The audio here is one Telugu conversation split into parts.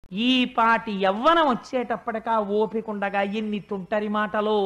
ఈ పాటి యవ్వనం వచ్చేటప్పటికా ఓపికండగా ఎన్ని తుంటరి మాటలు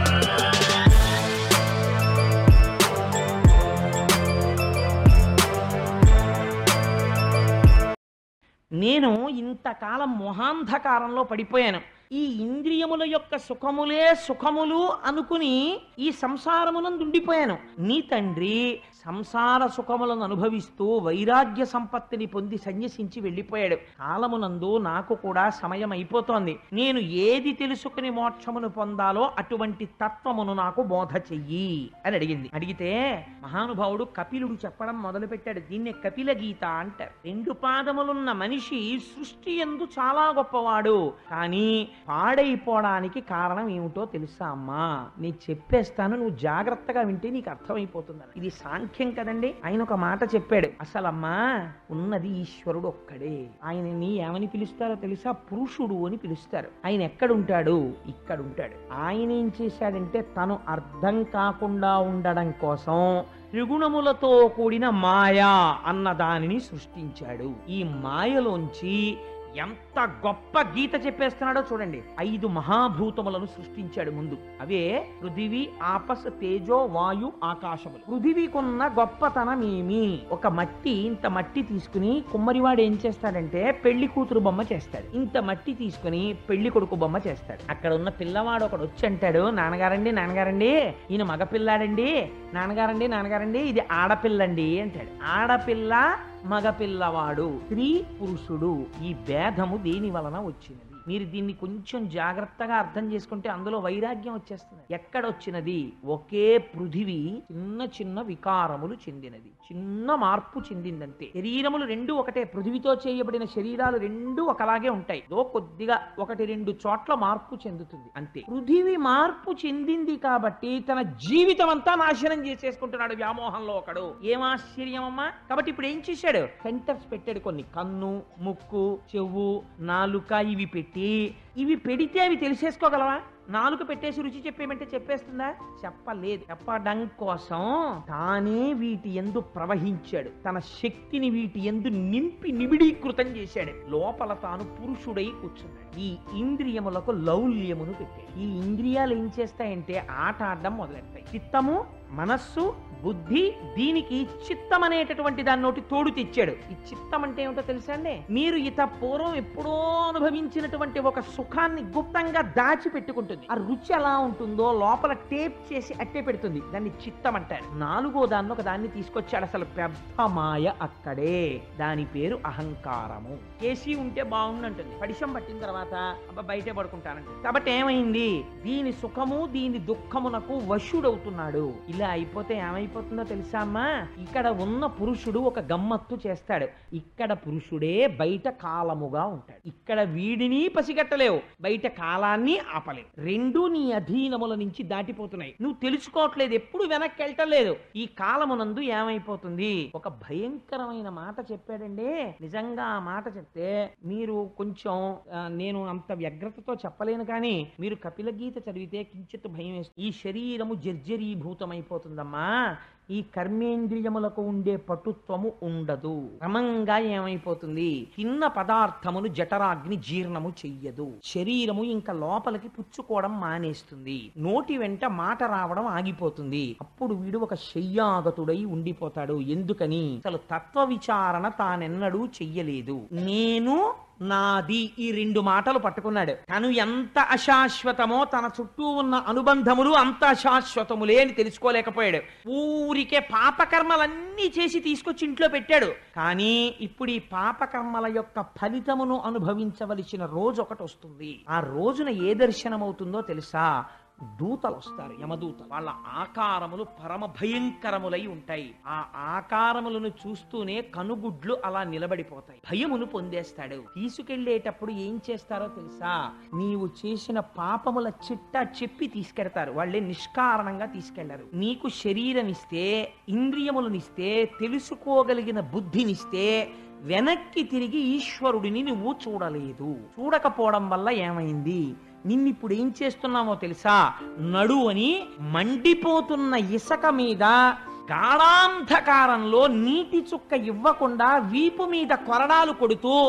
నేను ఇంతకాలం మొహాంధకారంలో పడిపోయాను ఈ ఇంద్రియముల యొక్క సుఖములే సుఖములు అనుకుని ఈ సంసారమునందు ఉండిపోయాను నీ తండ్రి సంసార సుఖములను అనుభవిస్తూ వైరాగ్య సంపత్తిని పొంది సన్యసించి వెళ్ళిపోయాడు కాలమునందు నాకు కూడా సమయం అయిపోతోంది నేను ఏది తెలుసుకుని మోక్షమును పొందాలో అటువంటి తత్వమును నాకు బోధ చెయ్యి అని అడిగింది అడిగితే మహానుభావుడు కపిలుడు చెప్పడం మొదలుపెట్టాడు దీన్నే కపిల గీత అంటారు రెండు పాదములున్న మనిషి సృష్టి ఎందు చాలా గొప్పవాడు కానీ పాడైపోవడానికి కారణం ఏమిటో తెలుసా అమ్మా నేను చెప్పేస్తాను నువ్వు జాగ్రత్తగా వింటే నీకు అర్థమైపోతుంది ఇది సాంఖ్యం కదండి ఆయన ఒక మాట చెప్పాడు అసలమ్మా ఉన్నది ఈశ్వరుడు ఒక్కడే ఆయనని ఏమని పిలుస్తారో తెలుసా పురుషుడు అని పిలుస్తారు ఆయన ఎక్కడుంటాడు ఇక్కడ ఉంటాడు ఆయన ఏం చేశాడంటే తను అర్థం కాకుండా ఉండడం కోసం త్రిగుణములతో కూడిన మాయ అన్న దానిని సృష్టించాడు ఈ మాయలోంచి ఎంత గొప్ప గీత చెప్పేస్తున్నాడో చూడండి ఐదు మహాభూతములను సృష్టించాడు ముందు అవే పృథివీ ఆపస్ తేజో వాయు ఆకాశములు పృథివీకున్న గొప్పతనం ఏమి ఒక మట్టి ఇంత మట్టి తీసుకుని కుమ్మరివాడు ఏం చేస్తాడంటే పెళ్లి కూతురు బొమ్మ చేస్తాడు ఇంత మట్టి తీసుకుని పెళ్లి కొడుకు బొమ్మ చేస్తాడు అక్కడ ఉన్న పిల్లవాడు ఒకడు వచ్చి అంటాడు నాన్నగారండి నాన్నగారండి ఈయన మగపిల్లాడండి నాన్నగారండి నాన్నగారండి ఇది ఆడపిల్లండి అంటాడు ఆడపిల్ల మగపిల్లవాడు స్త్రీ పురుషుడు ఈ భేదము దేని వలన వచ్చినది మీరు దీన్ని కొంచెం జాగ్రత్తగా అర్థం చేసుకుంటే అందులో వైరాగ్యం వచ్చేస్తుంది ఎక్కడొచ్చినది ఒకే పృథివీ చిన్న చిన్న వికారములు చెందినది చిన్న మార్పు చెందిందంతే శరీరములు రెండు ఒకటే పృథివితో చేయబడిన శరీరాలు రెండు ఒకలాగే ఉంటాయి ఏదో కొద్దిగా ఒకటి రెండు చోట్ల మార్పు చెందుతుంది అంతే పృథివి మార్పు చెందింది కాబట్టి తన జీవితం అంతా నాశనం చేసేసుకుంటున్నాడు వ్యామోహంలో ఒకడు ఏం ఆశ్చర్యమమ్మా కాబట్టి ఇప్పుడు ఏం చేశాడు సెంటర్స్ పెట్టాడు కొన్ని కన్ను ముక్కు చెవు నాలుక ఇవి పెట్టి ఇవి పెడితే అవి తెలిసేసుకోగలవా నాలుక పెట్టేసి రుచి చెప్పేమంటే చెప్పేస్తుందా చెప్పలేదు చెప్పడం కోసం తానే వీటి ఎందు ప్రవహించాడు తన శక్తిని వీటి ఎందు నింపి నిబిడీకృతం చేశాడు లోపల తాను పురుషుడై కూర్చున్నాడు ఈ ఇంద్రియములకు లౌల్యమును పెట్టాడు ఈ ఇంద్రియాలు ఏం చేస్తాయంటే ఆట ఆడడం మొదలెడతాయి చిత్తము మనస్సు బుద్ధి దీనికి చిత్తం అనేటటువంటి దాని నోటి తోడు తెచ్చాడు ఈ చిత్తం అంటే ఏమిటో తెలుసా అండి మీరు ఇత పూర్వం ఎప్పుడో అనుభవించినటువంటి ఒక సుఖాన్ని గుప్తంగా దాచి పెట్టుకుంటుంది ఆ రుచి ఎలా ఉంటుందో లోపల టేప్ చేసి అట్టే పెడుతుంది దాన్ని చిత్తం అంటారు నాలుగో దాన్ని ఒక దాన్ని తీసుకొచ్చాడు అసలు పెద్ద మాయ అక్కడే దాని పేరు అహంకారము కేసి ఉంటే బాగుండంటుంది పడిషం పట్టిన తర్వాత అబ్బా బయటే పడుకుంటానండి కాబట్టి ఏమైంది దీని సుఖము దీని దుఃఖమునకు వశుడవుతున్నాడు ఇలా అయిపోతే ఏమైపోతుందో తెలుసా అమ్మా ఇక్కడ ఉన్న పురుషుడు ఒక గమ్మత్తు చేస్తాడు ఇక్కడ పురుషుడే బయట కాలముగా ఉంటాడు ఇక్కడ వీడిని పసిగట్టలేవు బయట కాలాన్ని ఆపలేవు రెండు నీ అధీనముల నుంచి దాటిపోతున్నాయి నువ్వు తెలుసుకోవట్లేదు ఎప్పుడు వెనక్కి వెళ్ళటలేదు ఈ కాలమునందు ఏమైపోతుంది ఒక భయంకరమైన మాట చెప్పాడండి నిజంగా ఆ మాట చెప్తే మీరు కొంచెం ఆ, నేను అంత వ్యగ్రతతో చెప్పలేను కానీ మీరు కపిల గీత చదివితే కించిత్ భయం వేస్తుంది ఈ శరీరము జర్జరీభూతమైపోతుందమ్మా ఈ కర్మేంద్రియములకు ఉండే పటుత్వము ఉండదు క్రమంగా ఏమైపోతుంది తిన్న పదార్థమును జఠరాగ్ని జీర్ణము చెయ్యదు శరీరము ఇంకా లోపలికి పుచ్చుకోవడం మానేస్తుంది నోటి వెంట మాట రావడం ఆగిపోతుంది అప్పుడు వీడు ఒక శయ్యాగతుడై ఉండిపోతాడు ఎందుకని అసలు తత్వ విచారణ తానెన్నడూ చెయ్యలేదు నేను నాది ఈ రెండు మాటలు పట్టుకున్నాడు తను ఎంత అశాశ్వతమో తన చుట్టూ ఉన్న అనుబంధములు అంత అశాశ్వతములే అని తెలుసుకోలేకపోయాడు ఊరికే పాపకర్మలన్నీ చేసి తీసుకొచ్చి ఇంట్లో పెట్టాడు కానీ ఇప్పుడు ఈ పాపకర్మల యొక్క ఫలితమును అనుభవించవలసిన రోజు ఒకటి వస్తుంది ఆ రోజున ఏ దర్శనం అవుతుందో తెలుసా దూతలు వస్తారు యమదూతలు వాళ్ళ ఆకారములు పరమ భయంకరములై ఉంటాయి ఆ ఆకారములను చూస్తూనే కనుగుడ్లు అలా నిలబడిపోతాయి భయమును పొందేస్తాడు తీసుకెళ్లేటప్పుడు ఏం చేస్తారో తెలుసా నీవు చేసిన పాపముల చిట్టా చెప్పి తీసుకెడతారు వాళ్ళే నిష్కారణంగా తీసుకెళ్లరు నీకు శరీరం ఇస్తే ఇంద్రియములనిస్తే తెలుసుకోగలిగిన బుద్ధినిస్తే వెనక్కి తిరిగి ఈశ్వరుడిని నువ్వు చూడలేదు చూడకపోవడం వల్ల ఏమైంది నిన్నిప్పుడు ఏం చేస్తున్నామో తెలుసా నడు అని మండిపోతున్న ఇసక మీద గాఢాంధకారంలో నీటి చుక్క ఇవ్వకుండా వీపు మీద కొరడాలు కొడుతూ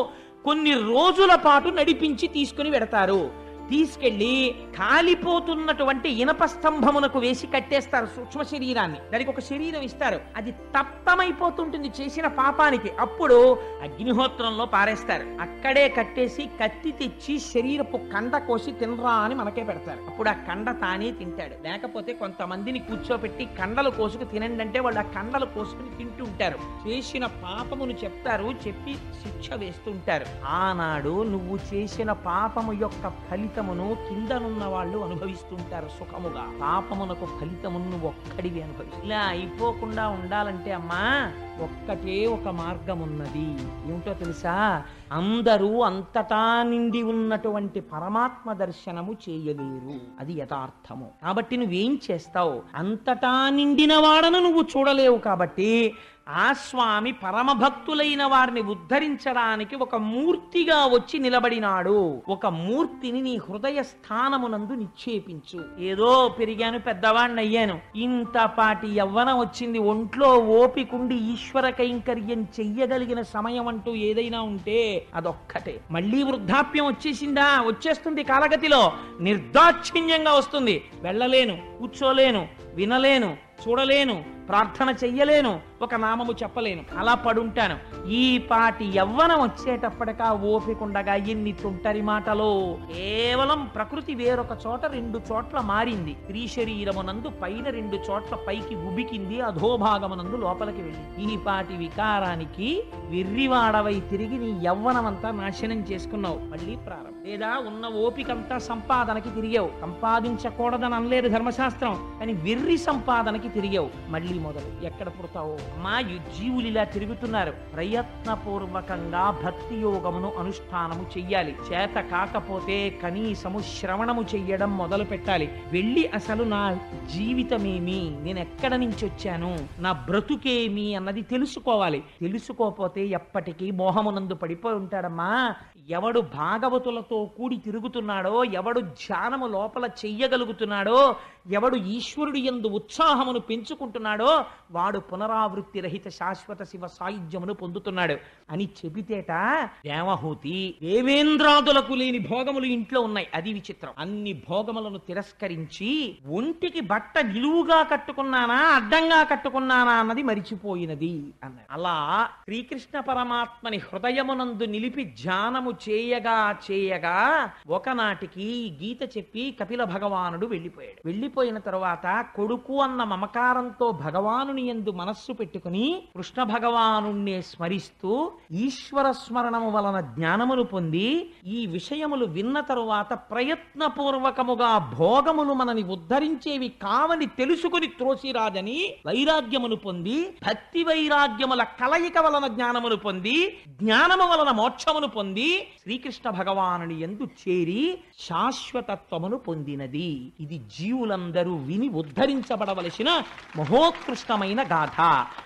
కొన్ని రోజుల పాటు నడిపించి తీసుకుని వెడతారు తీసుకెళ్లి కాలిపోతున్నటువంటి ఇనప స్తంభమునకు వేసి కట్టేస్తారు సూక్ష్మ శరీరాన్ని దానికి ఒక శరీరం ఇస్తారు అది తప్తమైపోతుంటుంది చేసిన పాపానికి అప్పుడు అగ్నిహోత్రంలో పారేస్తారు అక్కడే కట్టేసి కత్తి తెచ్చి శరీరపు కండ కోసి తినరా అని మనకే పెడతారు అప్పుడు ఆ కండ తానే తింటాడు లేకపోతే కొంతమందిని కూర్చోబెట్టి కండలు కోసుకు తినండి అంటే వాళ్ళు ఆ కండలు కోసుకుని తింటూ ఉంటారు చేసిన పాపమును చెప్తారు చెప్పి శిక్ష వేస్తుంటారు ఆనాడు నువ్వు చేసిన పాపము యొక్క ఫలితమును కిందనున్న వాళ్ళు అనుభవిస్తుంటారు సుఖముగా పాపమునకు ఫలితమును నువ్వు ఒక్కడివి అనుభవి ఇలా అయిపోకుండా ఉండాలంటే అమ్మా ఒక్కటే ఒక మార్గం ఉన్నది ఏమిటో తెలుసా అందరూ అంతటా నిండి ఉన్నటువంటి పరమాత్మ దర్శనము చేయలేరు అది యథార్థము కాబట్టి నువ్వేం చేస్తావు అంతటా నిండిన వాడను నువ్వు చూడలేవు కాబట్టి ఆ స్వామి పరమభక్తులైన వారిని ఉద్ధరించడానికి ఒక మూర్తిగా వచ్చి నిలబడినాడు ఒక మూర్తిని నీ హృదయ స్థానమునందు నిక్షేపించు ఏదో పెరిగాను పెద్దవాణ్ణి అయ్యాను ఇంతపాటి యవ్వనం వచ్చింది ఒంట్లో ఓపికుండి ఈశ్వర కైంకర్యం చెయ్యగలిగిన సమయం అంటూ ఏదైనా ఉంటే అదొక్కటే మళ్ళీ వృద్ధాప్యం వచ్చేసిందా వచ్చేస్తుంది కాలగతిలో నిర్దాక్షిణ్యంగా వస్తుంది వెళ్ళలేను కూర్చోలేను వినలేను చూడలేను ప్రార్థన చెయ్యలేను ఒక నామము చెప్పలేను అలా పడుంటాను ఈ పాటి యవ్వనం వచ్చేటప్పటికా ఓపికండగా ఎన్ని తుంటరి మాటలో కేవలం ప్రకృతి వేరొక చోట రెండు చోట్ల మారింది స్త్రీ శరీరమునందు పైన రెండు చోట్ల పైకి ఉబికింది అధోభాగమునందు లోపలికి వెళ్ళింది ఈ పాటి వికారానికి వెర్రివాడవై తిరిగి నీ యవ్వనమంతా నాశనం చేసుకున్నావు మళ్ళీ ప్రారంభం లేదా ఉన్న ఓపికంతా సంపాదనకి తిరిగావు సంపాదించకూడదని అనలేదు ధర్మశాస్త్రం కానీ వెర్రి సంపాదనకి తిరిగావు మళ్ళీ మొదలు ఎక్కడ పుడతావో మా జీవులు ఇలా తిరుగుతున్నారు ప్రయత్నపూర్వకంగా భక్తి యోగమును అనుష్ఠానము చెయ్యాలి చేత కాకపోతే కనీసము శ్రవణము చెయ్యడం మొదలు పెట్టాలి వెళ్ళి అసలు నా జీవితమేమి నేను ఎక్కడ నుంచి వచ్చాను నా బ్రతుకేమి అన్నది తెలుసుకోవాలి తెలుసుకోకపోతే ఎప్పటికీ మోహమునందు పడిపోయి ఉంటాడమ్మా ఎవడు భాగవతులతో కూడి తిరుగుతున్నాడో ఎవడు ధ్యానము లోపల చెయ్యగలుగుతున్నాడో ఎవడు ఈశ్వరుడి యందు ఉత్సాహమును పెంచుకుంటున్నాడో వాడు పునరావృత్తి రహిత శాశ్వత శివ సాయుధ్యమును పొందుతున్నాడు అని చెబితేట దేవహూతి దేవేంద్రాదులకు లేని భోగములు ఇంట్లో ఉన్నాయి అది విచిత్రం అన్ని భోగములను తిరస్కరించి ఒంటికి బట్ట నిలువుగా కట్టుకున్నానా అడ్డంగా కట్టుకున్నానా అన్నది మరిచిపోయినది అన్నారు అలా శ్రీకృష్ణ పరమాత్మని హృదయమునందు నిలిపి ధ్యానము చేయగా చేయగా ఒకనాటికి ఈ గీత చెప్పి కపిల భగవానుడు వెళ్ళిపోయాడు వెళ్ళిపోయిన తరువాత కొడుకు అన్న మమకారంతో భగవానుని ఎందు మనస్సు పెట్టుకుని కృష్ణ భగవానుణ్ణే స్మరిస్తూ ఈశ్వర స్మరణము వలన జ్ఞానములు పొంది ఈ విషయములు విన్న తరువాత ప్రయత్నపూర్వకముగా భోగములు మనని ఉద్ధరించేవి కావని తెలుసుకుని త్రోసిరాజని వైరాగ్యమును పొంది భక్తి వైరాగ్యముల కలయిక వలన జ్ఞానమును పొంది జ్ఞానము వలన మోక్షమును పొంది శ్రీకృష్ణ భగవానుని ఎందు చేరి శాశ్వతత్వమును పొందినది ఇది జీవులందరూ విని ఉద్ధరించబడవలసిన మహోత్కృష్టమైన గాథ